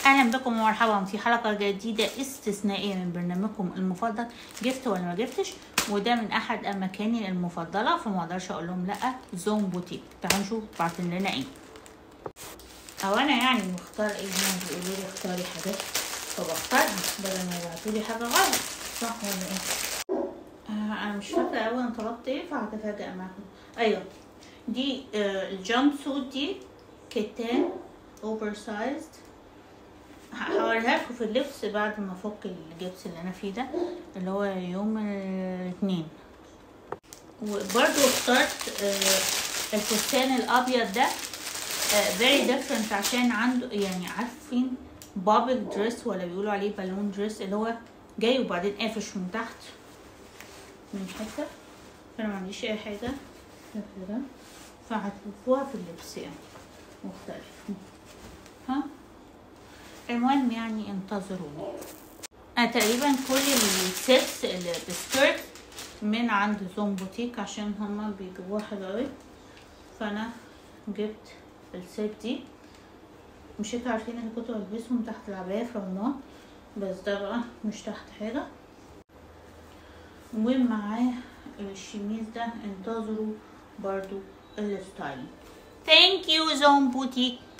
اهلا بكم ومرحبا في حلقه جديده استثنائيه من برنامجكم المفضل جفت ولا ما جفتش وده من احد اماكني المفضله فما اقدرش اقول لهم لا زوم بوتيك تعالوا نشوف بعتين لنا ايه او انا يعني مختار ايه هما بيقولوا لي اختاري حاجات فبختارها بدل ما يبعتوا لي حاجه غلط صح ولا ايه آه انا مش فاكره قوي انا طلبت ايه فهتفاجئ معاكم ايوه دي آه الجامب سوت دي كتان اوفر سايزد هوريها لكم في اللبس بعد ما افك الجبس اللي انا فيه ده اللي هو يوم الاثنين وبرضو اخترت آه، الفستان الابيض ده آه، very different عشان عنده يعني عارفين بابل دريس ولا بيقولوا عليه بالون دريس اللي هو جاي وبعدين قافش من تحت من حته فانا ما عنديش اي حاجه كده فهتشوفوها في اللبس يعني مختلف ها المهم يعني انتظروني انا تقريبا كل السيتس اللي بسكيرت من عند زوم بوتيك عشان هما بيجيبوها حلوة اوي فانا جبت السيت دي مش انتوا عارفين اللي كنت بلبسهم تحت العباية في رمضان بس ده بقى مش تحت حاجة ومعاه الشميز ده انتظروا برضو الستايل ثانك يو زوم بوتيك